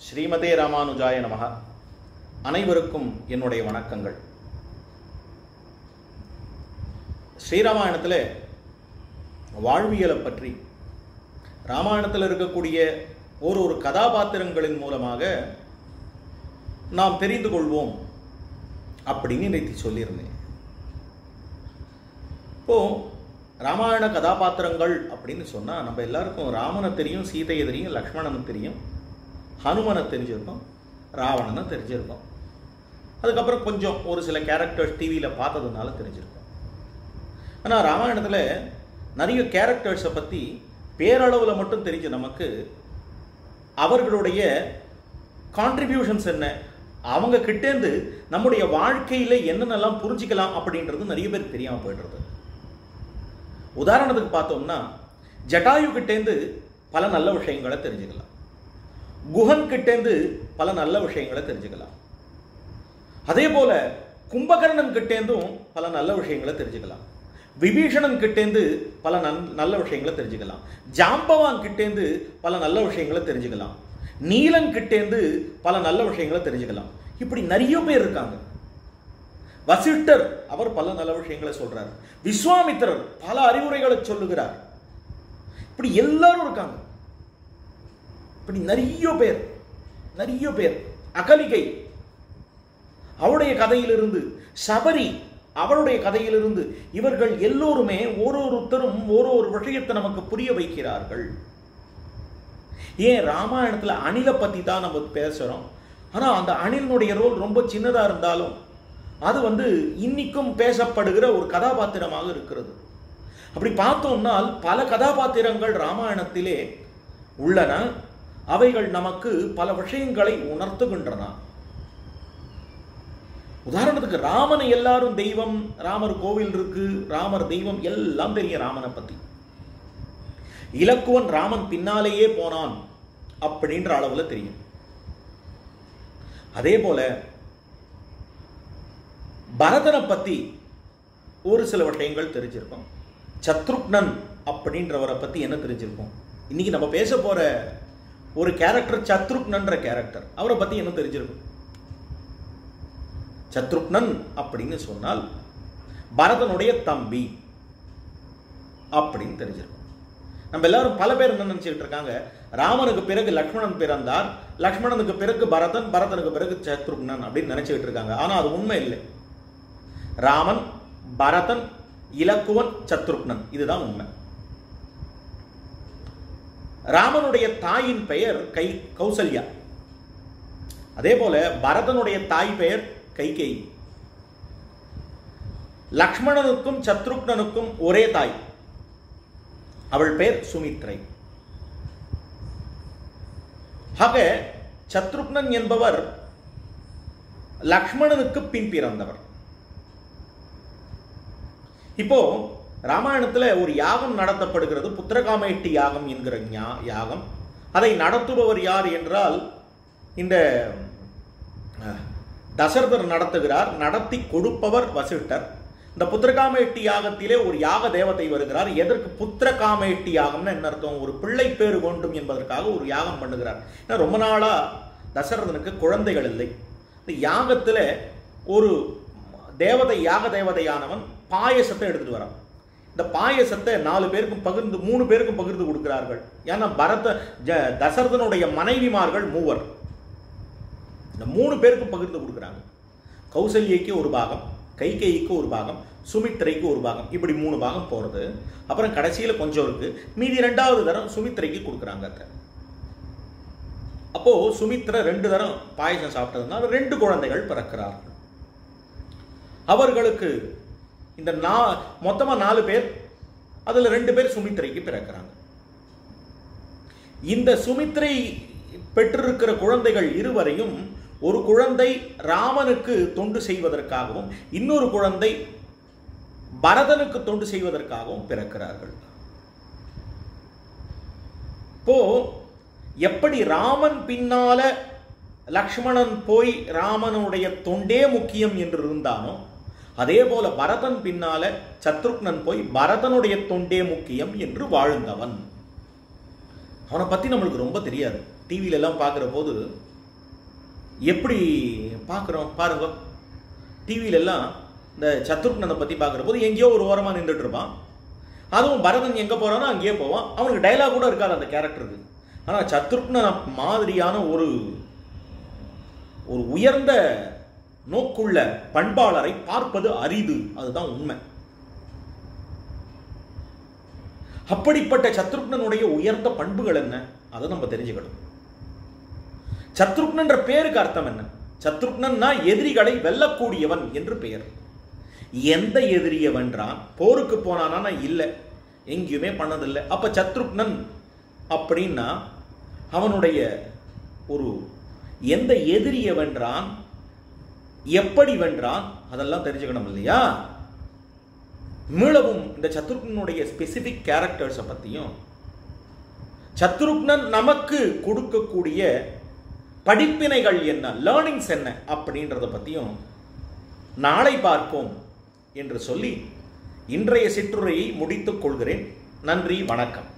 ஸ்ரீமதே ராமானுஜாய நமக அனைவருக்கும் என்னுடைய வணக்கங்கள் ஸ்ரீராமாயணத்தில் வாழ்வியலை பற்றி ராமாயணத்தில் இருக்கக்கூடிய ஒரு ஒரு கதாபாத்திரங்களின் மூலமாக நாம் தெரிந்து கொள்வோம் அப்படின்னு நேற்று சொல்லியிருந்தேன் இப்போ ராமாயண கதாபாத்திரங்கள் அப்படின்னு சொன்னால் நம்ம எல்லாருக்கும் ராமனை தெரியும் சீதையை தெரியும் லக்ஷ்மணனை தெரியும் ஹனுமனை தெரிஞ்சிருக்கோம் ராவணனை தெரிஞ்சிருக்கோம் அதுக்கப்புறம் கொஞ்சம் ஒரு சில கேரக்டர்ஸ் டிவியில் பார்த்ததுனால தெரிஞ்சிருக்கோம் ஆனால் ராமாயணத்தில் நிறைய கேரக்டர்ஸை பற்றி பேரளவில் மட்டும் தெரிஞ்ச நமக்கு அவர்களுடைய கான்ட்ரிபியூஷன்ஸ் என்ன அவங்க கிட்டேருந்து நம்முடைய வாழ்க்கையில் என்னென்னலாம் புரிஞ்சிக்கலாம் அப்படின்றது நிறைய பேருக்கு தெரியாமல் போயிடுறது உதாரணத்துக்கு பார்த்தோம்னா ஜட்டாயு கிட்டேருந்து பல நல்ல விஷயங்களை தெரிஞ்சுக்கலாம் குஹன் கிட்டேருந்து பல நல்ல விஷயங்களை தெரிஞ்சுக்கலாம் அதே போல கும்பகர்ணன் கிட்டேந்தும் பல நல்ல விஷயங்களை தெரிஞ்சுக்கலாம் விபீஷணன் கிட்டேந்து பல நன் நல்ல விஷயங்களை தெரிஞ்சுக்கலாம் ஜாம்பவான் கிட்டேந்து பல நல்ல விஷயங்களை தெரிஞ்சுக்கலாம் நீலன் கிட்டேந்து பல நல்ல விஷயங்களை தெரிஞ்சுக்கலாம் இப்படி நிறைய பேர் இருக்காங்க வசிஷ்டர் அவர் பல நல்ல விஷயங்களை சொல்றார் விஸ்வாமித்திரர் பல அறிவுரைகளை சொல்லுகிறார் இப்படி எல்லாரும் இருக்காங்க இப்படி நிறைய பேர் நிறைய பேர் அகலிகை அவருடைய கதையிலிருந்து சபரி அவருடைய கதையிலிருந்து இவர்கள் எல்லோருமே ஒரு ஒருத்தரும் ஒரு ஒரு விஷயத்தை நமக்கு புரிய வைக்கிறார்கள் ஏன் ராமாயணத்தில் அணிலை பற்றி தான் நம்ம பேசுகிறோம் ஆனால் அந்த அணிலினுடைய ரோல் ரொம்ப சின்னதாக இருந்தாலும் அது வந்து இன்னிக்கும் பேசப்படுகிற ஒரு கதாபாத்திரமாக இருக்கிறது அப்படி பார்த்தோம்னால் பல கதாபாத்திரங்கள் ராமாயணத்திலே உள்ளன அவைகள் நமக்கு பல விஷயங்களை உணர்த்துகின்றன உதாரணத்துக்கு ராமனை எல்லாரும் தெய்வம் ராமர் கோவில் இருக்கு ராமர் தெய்வம் எல்லாம் தெரியும் ராமனை பத்தி இலக்குவன் ராமன் பின்னாலேயே போனான் அப்படின்ற அளவுல தெரியும் அதே போல பரதனை பத்தி ஒரு சில விஷயங்கள் தெரிஞ்சிருக்கோம் சத்ருக்னன் அப்படின்றவரை பத்தி என்ன தெரிஞ்சிருக்கோம் இன்னைக்கு நம்ம பேச போற ஒரு கேரக்டர் சத்ருக்னன்ற கேரக்டர் அவரை பத்தி என்ன தெரிஞ்சிருக்கும் சத்ருக்னன் அப்படின்னு சொன்னால் பரதனுடைய தம்பி அப்படின்னு தெரிஞ்சிருக்கும் நம்ம எல்லாரும் பல பேர் என்ன நினைச்சுட்டு இருக்காங்க ராமனுக்கு பிறகு லக்ஷ்மணன் பிறந்தார் லக்ஷ்மணனுக்கு பிறகு பரதன் பரதனுக்கு பிறகு சத்ருக்னன் அப்படின்னு நினைச்சுக்கிட்டு இருக்காங்க ஆனா அது உண்மை இல்லை ராமன் பரதன் இலக்குவன் சத்ருக்னன் இதுதான் உண்மை ராமனுடைய தாயின் பெயர் கை கௌசல்யா அதே போல பரதனுடைய தாய் பெயர் கைகேயி லக்ஷ்மணனுக்கும் சத்ருக்னனுக்கும் ஒரே தாய் அவள் பெயர் சுமித்ரை ஆக சத்ருக்னன் என்பவர் லக்ஷ்மணனுக்கு பின் பிறந்தவர் இப்போ ராமாயணத்துல ஒரு யாகம் நடத்தப்படுகிறது புத்திரகாமேட்டி யாகம் என்கிற யாகம் அதை நடத்துபவர் யார் என்றால் இந்த தசரதர் நடத்துகிறார் நடத்தி கொடுப்பவர் வசிஷ்டர் இந்த புத்திரகாமேட்டி யாகத்திலே ஒரு யாக தேவதை வருகிறார் எதற்கு புத்திரகாமேட்டி யாகம்னு என்ன அர்த்தம் ஒரு பிள்ளை பேறு வேண்டும் என்பதற்காக ஒரு யாகம் பண்ணுகிறார் ஏன்னா ரொம்ப நாளா தசரதனுக்கு குழந்தைகள் இல்லை இந்த யாகத்துல ஒரு தேவதை யாக தேவதையானவன் பாயசத்தை எடுத்துட்டு வரான் இந்த பாயசத்தை நாலு பேருக்கும் பகிர்ந்து மூணு பேருக்கும் பகிர்ந்து கொடுக்கிறார்கள் ஏன்னா பரத தசரதனுடைய மனைவிமார்கள் மூவர் இந்த மூணு பேருக்கும் பகிர்ந்து கொடுக்குறாங்க கௌசல்யைக்கு ஒரு பாகம் கைகேயிக்கு ஒரு பாகம் சுமித்ரைக்கு ஒரு பாகம் இப்படி மூணு பாகம் போகிறது அப்புறம் கடைசியில் கொஞ்சம் இருக்கு மீதி ரெண்டாவது தரம் சுமித்ரைக்கு கொடுக்குறாங்க அத்தை அப்போ சுமித்ரா ரெண்டு தரம் பாயசம் சாப்பிட்டதுனால ரெண்டு குழந்தைகள் பிறக்கிறார்கள் அவர்களுக்கு இந்த நா மொத்தமாக நாலு பேர் அதில் ரெண்டு பேர் சுமித்ரைக்கு பிறக்கிறாங்க இந்த சுமித்ரை பெற்றிருக்கிற குழந்தைகள் இருவரையும் ஒரு குழந்தை ராமனுக்கு தொண்டு செய்வதற்காகவும் இன்னொரு குழந்தை பரதனுக்கு தொண்டு செய்வதற்காகவும் பிறக்கிறார்கள் இப்போ எப்படி ராமன் பின்னால லக்ஷ்மணன் போய் ராமனுடைய தொண்டே முக்கியம் என்று இருந்தானோ அதே போல பரதன் பின்னால சத்ருக்னன் போய் பரதனுடைய தொண்டே முக்கியம் என்று வாழ்ந்தவன் அவனை பத்தி நம்மளுக்கு ரொம்ப தெரியாது டிவியில எல்லாம் பார்க்குற போது எப்படி பார்க்குறோம் பாருங்க டிவியில எல்லாம் இந்த சத்ருக்னனை பற்றி பார்க்குற போது எங்கேயோ ஒரு ஓரமாக நின்றுட்டு இருப்பான் அதுவும் பரதன் எங்கே போகிறானோ அங்கேயே போவான் அவனுக்கு டைலாக் கூட இருக்காது அந்த கேரக்டருக்கு ஆனால் சத்ருக்னன் மாதிரியான ஒரு ஒரு உயர்ந்த நோக்குள்ள பண்பாளரை பார்ப்பது அரிது அதுதான் உண்மை அப்படிப்பட்ட சத்ருக்னனுடைய உயர்ந்த பண்புகள் என்ன அதை நம்ம தெரிஞ்சுக்கணும் சத்ருக்னன்ற பேருக்கு அர்த்தம் என்ன சத்ருக்னன்னா எதிரிகளை வெல்லக்கூடியவன் என்று பெயர் எந்த எதிரியை வென்றான் போருக்கு போனானா இல்லை எங்கேயுமே பண்ணதில்லை அப்ப சத்ருக்னன் அப்படின்னா அவனுடைய ஒரு எந்த எதிரியை வென்றான் எப்படி வென்றான் அதெல்லாம் தெரிஞ்சுக்கணும் இல்லையா மீளவும் இந்த சத்ருக்னனுடைய ஸ்பெசிபிக் கேரக்டர்ஸை பற்றியும் சத்ருக்னன் நமக்கு கொடுக்கக்கூடிய படிப்பினைகள் என்ன லேர்னிங்ஸ் என்ன அப்படின்றத பற்றியும் நாளை பார்ப்போம் என்று சொல்லி இன்றைய சிற்றுரையை முடித்துக் கொள்கிறேன் நன்றி வணக்கம்